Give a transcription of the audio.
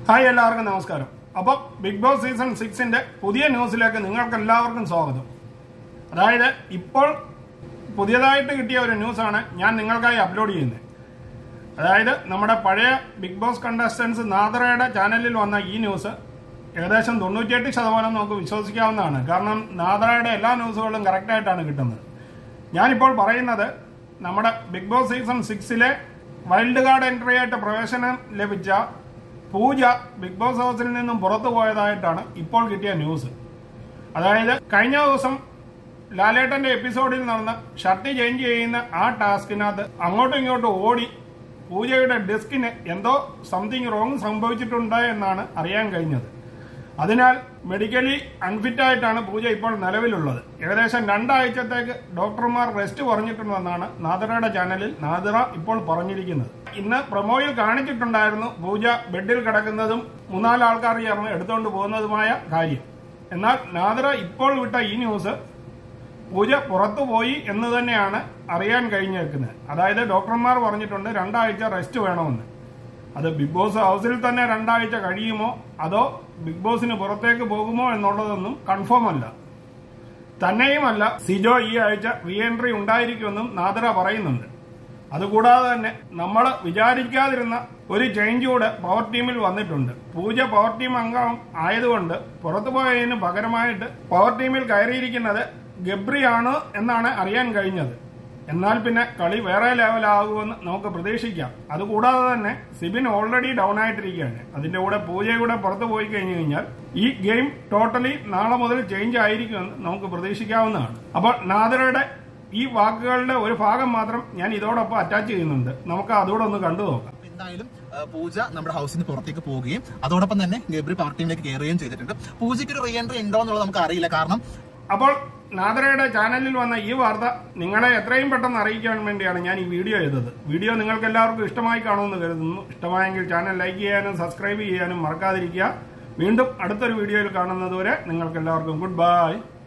hi എല്ലാവർക്കും നമസ്കാരം അപ്പോൾ ബിഗ് ബോസ് സീസൺ സിക്സിന്റെ പുതിയ ന്യൂസിലേക്ക് നിങ്ങൾക്ക് എല്ലാവർക്കും സ്വാഗതം അതായത് ഇപ്പോൾ പുതിയതായിട്ട് കിട്ടിയ ഒരു ന്യൂസാണ് ഞാൻ നിങ്ങൾക്കായി അപ്ലോഡ് ചെയ്യുന്നത് അതായത് നമ്മുടെ പഴയ ബിഗ് ബോസ് കണ്ടസ്റ്റൻസ് നാദറയുടെ ചാനലിൽ വന്ന ഈ ന്യൂസ് ഏകദേശം തൊണ്ണൂറ്റിയെട്ട് ശതമാനം നമുക്ക് വിശ്വസിക്കാവുന്നതാണ് കാരണം നാദറയുടെ എല്ലാ ന്യൂസുകളും കറക്റ്റായിട്ടാണ് കിട്ടുന്നത് ഞാനിപ്പോൾ പറയുന്നത് നമ്മുടെ ബിഗ് ബോസ് സീസൺ സിക്സിലെ വൈൽഡ് കാർഡ് എൻട്രി ആയിട്ട് പ്രവേശനം ലഭിച്ച പൂജ ബിഗ് ബോസ് ഹൗസിൽ നിന്നും പുറത്തു പോയതായിട്ടാണ് ഇപ്പോൾ കിട്ടിയ ന്യൂസ് അതായത് കഴിഞ്ഞ ദിവസം ലാലേട്ടന്റെ എപ്പിസോഡിൽ നടന്ന ഷർട്ട് ചേഞ്ച് ചെയ്യുന്ന ആ ടാസ്കിനകത്ത് അങ്ങോട്ടും ഇങ്ങോട്ടും ഓടി പൂജയുടെ ഡെസ്കിന് എന്തോ സംതിങ് റോങ് സംഭവിച്ചിട്ടുണ്ട് എന്നാണ് അറിയാൻ കഴിഞ്ഞത് അതിനാൽ മെഡിക്കലി അൺഫിറ്റ് ആയിട്ടാണ് പൂജ ഇപ്പോൾ നിലവിലുള്ളത് ഏകദേശം രണ്ടാഴ്ചത്തേക്ക് ഡോക്ടർമാർ റെസ്റ്റ് പറഞ്ഞിട്ടുണ്ടെന്നാണ് നാദിറയുടെ ചാനലിൽ നാദിറ ഇപ്പോൾ പറഞ്ഞിരിക്കുന്നത് ഇന്ന് പ്രൊമോയിൽ കാണിച്ചിട്ടുണ്ടായിരുന്നു പൂജ ബെഡിൽ കിടക്കുന്നതും മൂന്നാല് ആൾക്കാർ ചേർന്ന് എടുത്തുകൊണ്ട് പോകുന്നതുമായ കാര്യം എന്നാൽ നാദിറ ഇപ്പോൾ വിട്ട ഈ ന്യൂസ് പൂജ പുറത്തു പോയി എന്ന് തന്നെയാണ് അറിയാൻ കഴിഞ്ഞേക്കുന്നത് അതായത് ഡോക്ടർമാർ പറഞ്ഞിട്ടുണ്ട് രണ്ടാഴ്ച റെസ്റ്റ് വേണമെന്ന് അത് ബിഗ് ബോസ് ഹൗസിൽ തന്നെ രണ്ടാഴ്ച കഴിയുമോ അതോ ബിഗ് ബോസിന് പുറത്തേക്ക് പോകുമോ എന്നുള്ളതൊന്നും കൺഫേം അല്ല തന്നെയുമല്ല സിജോ ഈ ആഴ്ച റീ എൻട്രി ഉണ്ടായിരിക്കുമെന്നും നാദറ പറയുന്നുണ്ട് അതുകൂടാതെ തന്നെ നമ്മൾ വിചാരിക്കാതിരുന്ന ഒരു ചേഞ്ച് കൂടെ പവർ ടീമിൽ വന്നിട്ടുണ്ട് പൂജ പവർ ടീം അംഗം ആയതുകൊണ്ട് പുറത്തു പോയതിന് പകരമായിട്ട് പവർ ടീമിൽ കയറിയിരിക്കുന്നത് ഗബ്രിയാണ് എന്നാണ് അറിയാൻ കഴിഞ്ഞത് എന്നാൽ പിന്നെ കളി വേറെ ലെവലാകുമെന്ന് നമുക്ക് പ്രതീക്ഷിക്കാം അതുകൂടാതെ തന്നെ സിബിൻ ഓൾറെഡി ഡൗൺ ആയിട്ടിരിക്കുകയാണ് അതിന്റെ കൂടെ പൂജയുടെ പുറത്തു പോയി കഴിഞ്ഞു കഴിഞ്ഞാൽ ഈ ഗെയിം ടോട്ടലി നാളെ മുതൽ ചേഞ്ച് ആയിരിക്കുമെന്ന് നമുക്ക് പ്രതീക്ഷിക്കാവുന്നതാണ് അപ്പോൾ നാദറയുടെ ഈ വാക്കുകളുടെ ഒരു ഭാഗം മാത്രം ഞാൻ ഇതോടൊപ്പം അറ്റാച്ച് ചെയ്യുന്നുണ്ട് നമുക്ക് അതുകൂടെ ഒന്ന് കണ്ടു നോക്കാം അപ്പൊ എന്തായാലും ആ, പൂജ നമ്മുടെ ഹൗസിന് പുറത്തേക്ക് പോവുകയും അതോടൊപ്പം തന്നെ ഗബ്രി പവർ ടീമിലേക്ക് കയറുകയും ചെയ്തിട്ടുണ്ട് പൂജയ്ക്ക് ഒരു റീ എൻട്രി ഉണ്ടോ എന്നുള്ളത് നമുക്ക് അറിയില്ല കാരണം അപ്പോൾ നാദറയുടെ ചാനലിൽ വന്ന ഈ വാർത്ത നിങ്ങളെ എത്രയും പെട്ടെന്ന് അറിയിക്കാൻ വേണ്ടിയാണ് ഞാൻ ഈ വീഡിയോ ചെയ്തത് വീഡിയോ നിങ്ങൾക്ക് എല്ലാവർക്കും ഇഷ്ടമായി കാണുമെന്ന് കരുതുന്നു ഇഷ്ടമായെങ്കിൽ ചാനൽ ലൈക്ക് ചെയ്യാനും സബ്സ്ക്രൈബ് ചെയ്യാനും മറക്കാതിരിക്കുക വീണ്ടും അടുത്തൊരു വീഡിയോയിൽ കാണുന്നതുവരെ നിങ്ങൾക്ക് എല്ലാവർക്കും ഗുഡ് ബൈ